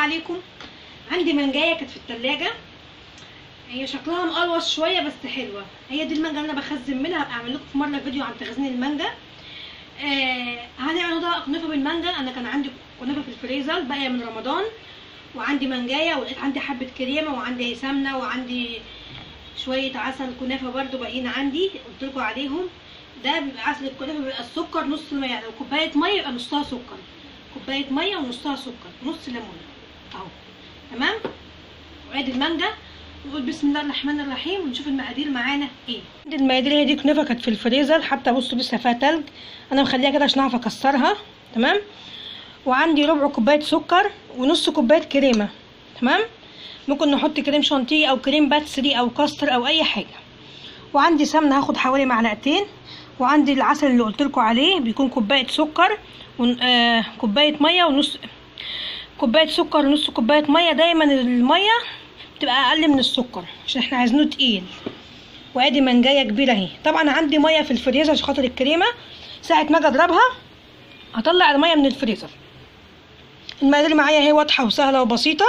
عليكم عندي منجايه كانت في التلاجة هي شكلها مقلوص شويه بس حلوه هي دي المانجا اللي انا بخزن منها هبقى اعمل لكم في مره فيديو عن تخزين المانجا آه هنعمل النهارده كنافه بالمانجا انا كان عندي كنافه في الفريزر باقيه من رمضان وعندي منجايه ولقيت عندي حبه كريمه وعندي سمنه وعندي شويه عسل كنافه برده باقيين عندي قلت لكم عليهم ده بيبقى عسل الكنافه بيبقى السكر نص الميه يعني لو كوبايه ميه يبقى نصها سكر كوبايه ميه ونصها سكر نص ليمونه اهو تمام وادي المانجا نقول بسم الله الرحمن الرحيم ونشوف المقادير معانا ايه دي المقادير هي دي كنافه كانت في الفريزر حتى بصوا لسه فيها تلج انا مخليها كده عشان اعرف اكسرها تمام وعندي ربع كوبايه سكر ونص كوبايه كريمه تمام ممكن نحط كريم شانتيه او كريم باتسري او كاستر او اي حاجه وعندي سمنه هاخد حوالي معلقتين وعندي العسل اللي قلت لكم عليه بيكون كوبايه سكر آه كوبايه ميه ونص كوبايه سكر ونص كوبايه ميه دايما الميه بتبقى اقل من السكر عشان احنا عايزينه تقيل وادي منجايه كبيره اهي طبعا عندي ميه في الفريزر عشان خاطر الكريمه ساعه ما اجي اضربها هطلع الميه من الفريزر المقادير معايا اهي واضحه وسهله وبسيطه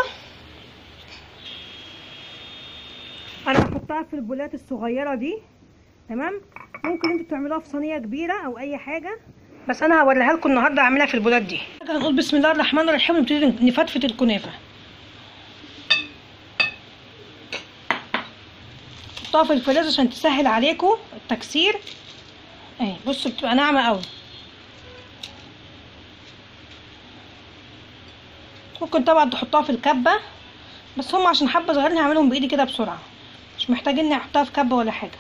انا هحطها في البولات الصغيره دي تمام ممكن انتوا تعملوها في صينيه كبيره او اي حاجه بس انا هوريها لكم النهارده اعملها في البولات دي هنقول بسم الله الرحمن الرحيم ونبتدي نفتفت الكنافه حطها في الفريزر عشان تسهل عليكم التكسير اهي بصوا بتبقى ناعمه قوي ممكن طبعا تحطها في الكبه بس هم عشان حبه صغيرين هعملهم بايدي كده بسرعه مش محتاجين اني احطها في كبه ولا حاجه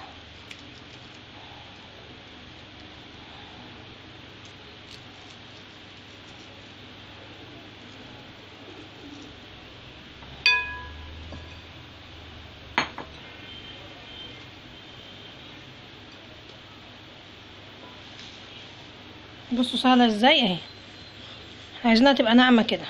بصوا سهله ازاي اهي عايزينها تبقى ناعمه كده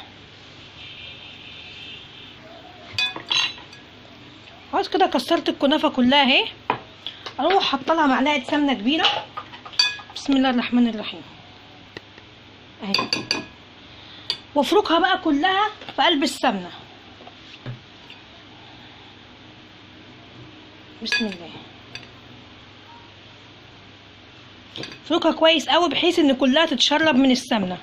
خلاص كده كسرت الكنافه كلها اهي اروح حاطه لها معلقه سمنه كبيره بسم الله الرحمن الرحيم اهي وافركها بقى كلها في قلب السمنه بسم الله افركها كويس قوي بحيث ان كلها تتشرب من السمنه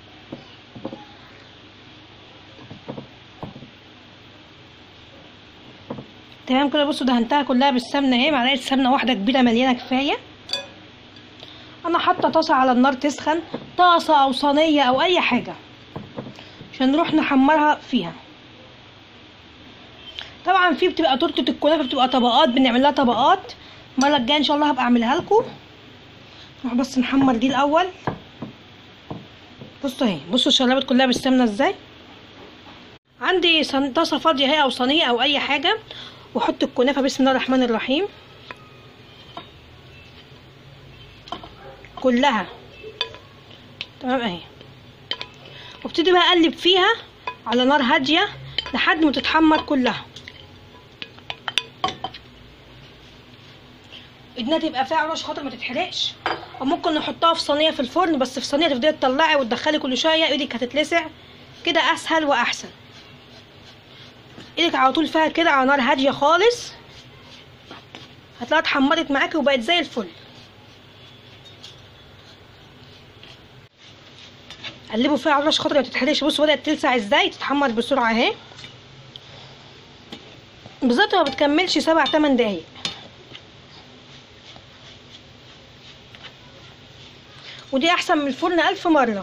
تمام كده بصوا دهنتها كلها بالسمنه اهي معلقه سمنه واحده كبيره مليانه كفايه انا حاطه طاسه على النار تسخن طاسه او صينيه او اي حاجه عشان نروح نحمرها فيها طبعا في بتبقى تورته الكنافه بتبقى طبقات بنعمل لها طبقات المره الجايه ان شاء الله هبقى اعملها لكم نروح بس نحمر دي الاول بصوا اهي بصوا الشربت كلها بالسمنه ازاي عندي طاسه فاضيه اهي او صينيه او اي حاجه واحط الكنافه بسم الله الرحمن الرحيم كلها تمام اهي وابتدي بقى اقلب فيها على نار هاديه لحد ما تتحمر كلها ايدنا تبقى فيها عروش خاطر ما تتحرقش او ممكن نحطها في صينيه في الفرن بس في صينيه تفضلي تطلعي وتدخلي كل شويه ايدك هتتلسع كده اسهل واحسن ايدك على طول فيها كده على نار هاديه خالص هتلاقيها اتحمرت معاكي وبقت زي الفل قلبوا فيها عروش خاطر ما تتحرقش بصوا بدات تلسع ازاي تتحمر بسرعه اهي بالظبط ما بتكملش سبع تمن دقايق ودي احسن من الفرن الف مره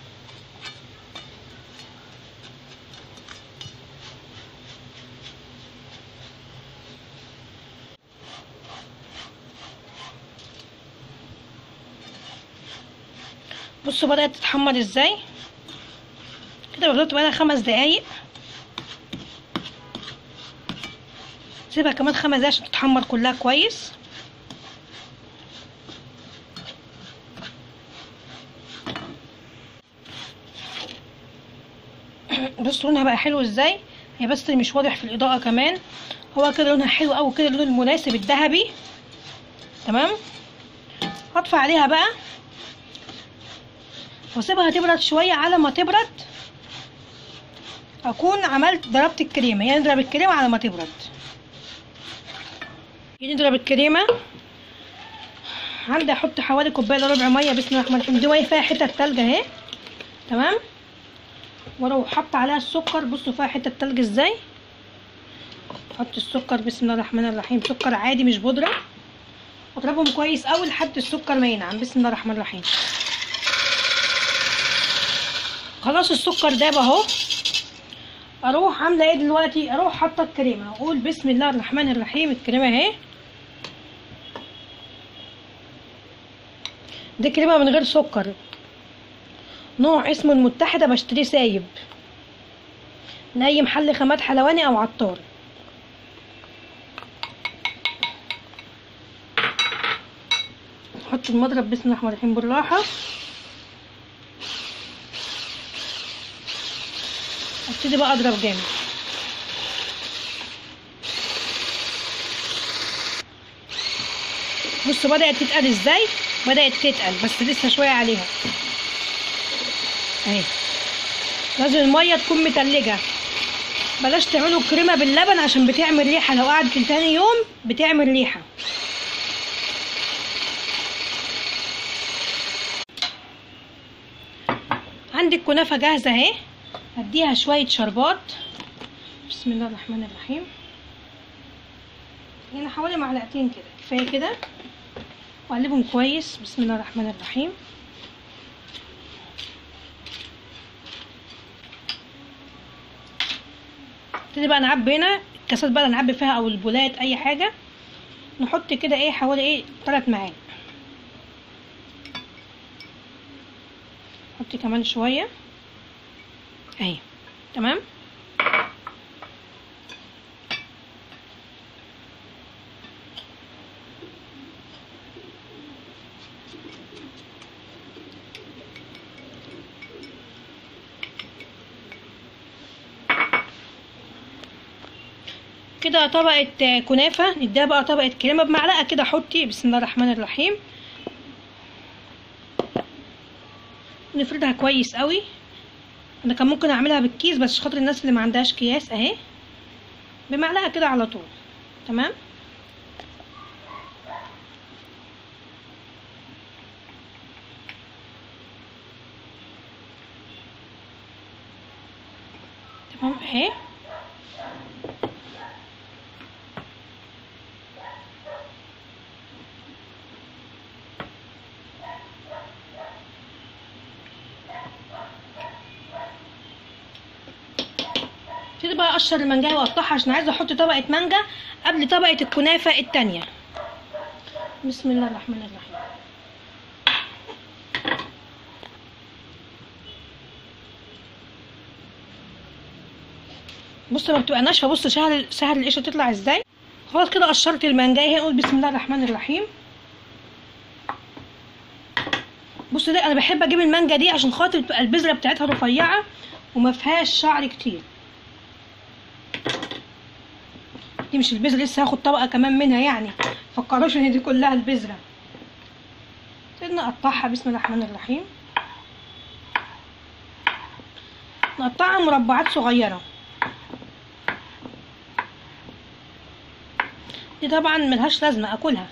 بصوا بدأت تتحمر ازاي كده بفضل بقى خمس دقايق سيبها كمان خمس دقايق عشان تتحمر كلها كويس بصوا لونها بقى حلو ازاي هي بس مش واضح في الاضاءه كمان هو كده لونها حلو قوي كده اللون المناسب الذهبي تمام هطفي عليها بقى واسيبها تبرد شويه على ما تبرد اكون عملت ضربت الكريمه يعني نضرب الكريمه على ما تبرد يعني نضرب الكريمه عندي احط حوالي كوبايه الا ربع ميه بسم الله الرحمن الرحيم دي ميه فيها حتت تلج اهي تمام واروح حاطه عليها السكر بصوا فيها حتت تلج ازاي احط السكر بسم الله الرحمن الرحيم سكر عادي مش بودره واضربهم كويس قوي لحد السكر ما ينعم بسم الله الرحمن الرحيم خلاص السكر داب اهو اروح عامله ايه دلوقتي اروح حاطه الكريمه اقول بسم الله الرحمن الرحيم الكريمه اهي دي كريمه من غير سكر نوع اسمه المتحده بشتريه سايب من اي محل خامات حلواني او عطار احط المضرب بسم الله الرحمن الرحيم بالراحه ابتدي بقى اضرب جامد بصوا بدأت تتقل ازاي بدأت تتقل بس لسه شوية عليها اهي لازم المية تكون متلجة بلاش تعملوا كريمة باللبن عشان بتعمل ريحة لو قعدت تاني يوم بتعمل ريحة عندي الكنافة جاهزة اهي هديها شوية شربات بسم الله الرحمن الرحيم يعني حوالي معلقتين كده كفاية كده واقلبهم كويس بسم الله الرحمن الرحيم ابتدي بقى نعبي هنا الكاسات بقى اللي نعبي فيها او البولات اي حاجة نحط كده ايه حوالي ايه تلات معالق نحط كمان شوية اهي تمام كده طبقة كنافة نديها بقى طبقة كريمة بمعلقة كده حطي بسم الله الرحمن الرحيم نفردها كويس قوي انا كان ممكن اعملها بالكيس بس خاطر الناس اللي ما عندهاش اكياس اهي بمعلقه كده على طول تمام تمام اهي ابتدي بقى اقشر المانجايه واقطعها عشان عايزه احط طبقه مانجا قبل طبقه الكنافه التانية بسم الله الرحمن الرحيم بص لما بتبقى ناشفه بص سهل سهل القشره تطلع ازاي خلاص كده قشرت المانجايه هنقول بسم الله الرحمن الرحيم بص ده انا بحب اجيب المانجا دي عشان خاطر تبقى البذره بتاعتها رفيعه وما فيهاش شعر كتير دي مش البذره لسه هاخد طبقه كمان منها يعني فكروش ان دي كلها البذره ابتدي نقطعها بسم الله الرحمن الرحيم نقطعها مربعات صغيره دي طبعا ملهاش لازمه اكلها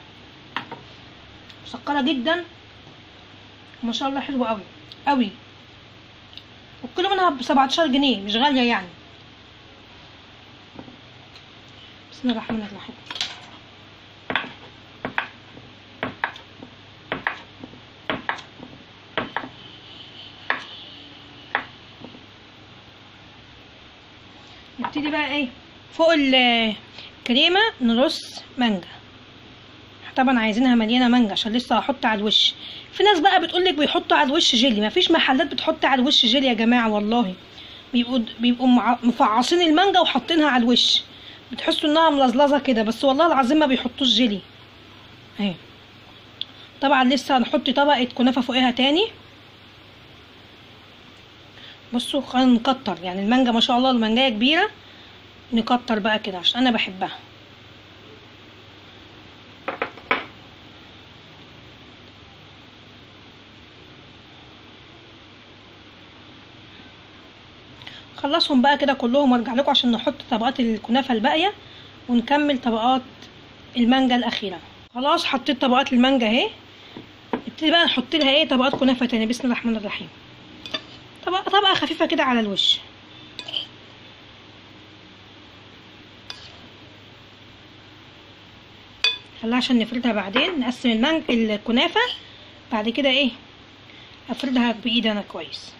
مسكره جدا ما شاء الله حلوه قوي قوي والكيلو منها ب 17 جنيه مش غاليه يعني بسم الله الرحمن الرحيم نبتدي بقى ايه فوق الكريمه نرص مانجا طبعا عايزينها مليانه مانجا عشان لسه هحط على الوش في ناس بقى بتقولك بيحطوا على الوش جيلي مفيش محلات بتحط على الوش جيلي يا جماعه والله بيبقوا بيبقوا مع- مفعصين المانجا وحاطينها على الوش بتحسوا انها ملزلزه كده بس والله العظيم ما بيحطوش جيلي اهي طبعا لسه هنحط طبقه كنافه فوقها تاني بصوا خلينا نكتر يعني المانجا ما شاء الله المانجايه كبيره نكتر بقى كده عشان انا بحبها خلاص هخلصهم بقى كده كلهم وارجع لكم عشان نحط طبقات الكنافه الباقيه ونكمل طبقات المانجا الاخيره خلاص حطيت طبقات المانجا اهي نبتدي بقى نحط لها ايه طبقات كنافه تاني بسم الله الرحمن الرحيم طبقه طبقه خفيفه كده على الوش خليها عشان نفردها بعدين نقسم المانج الكنافه بعد كده ايه افردها بايدي انا كويس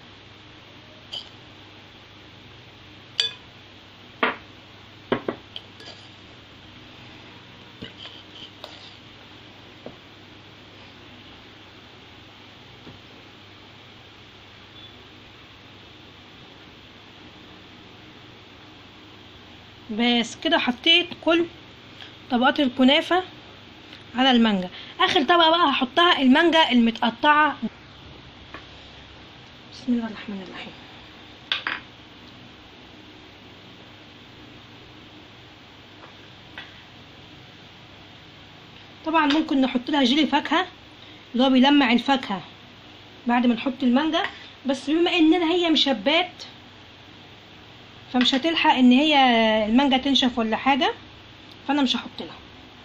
بس كده حطيت كل طبقات الكنافه على المانجا اخر طبقه بقى هحطها المانجا المتقطعه بسم الله الرحمن الرحيم طبعا ممكن نحط لها جيلي فاكهه اللي هو بيلمع الفاكهه بعد ما نحط المانجا بس بما اننا هي مشبات فمش هتلحق ان هي المانجا تنشف ولا حاجه فانا مش هحط لها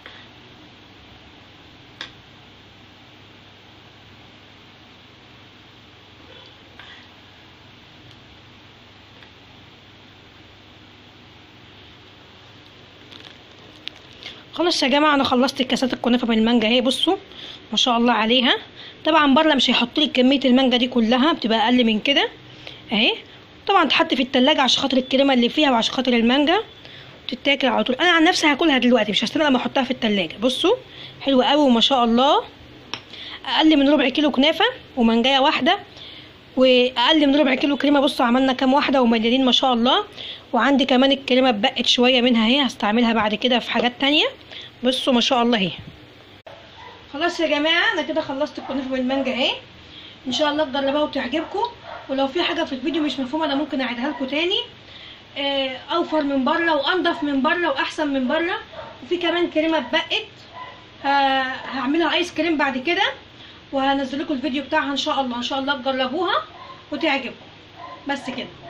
خلاص يا جماعه انا خلصت الكاسات الكنافه بالمانجا اهي بصوا ما شاء الله عليها طبعا بره مش هيحط لي كميه المانجا دي كلها بتبقى اقل من كده اهي طبعا تحط في التلاجة عشان خاطر الكريمه اللي فيها وعشان خاطر المانجا تتاكل على طول انا عن نفسي هاكلها دلوقتي مش هستنى لما احطها في التلاجة بصوا حلوه قوي وما شاء الله اقل من ربع كيلو كنافه ومانجايه واحده واقل من ربع كيلو كريمه بصوا عملنا كام واحده ومليانين ما شاء الله وعندي كمان الكريمه اتبقت شويه منها اهي هستعملها بعد كده في حاجات تانية بصوا ما شاء الله اهي خلاص يا جماعه انا كده خلصت الكنافه بالمانجا اهي ان شاء الله تجربوها وتعجبكم ولو في حاجه في الفيديو مش مفهومه انا ممكن اعيدها لكم تاني آه، اوفر من بره وانضف من بره واحسن من بره وفي كمان كريمه اتبقت ه- هعملها ايس كريم بعد كده وهنزل لكم الفيديو بتاعها ان شاء الله ان شاء الله تجربوها وتعجبكم بس كده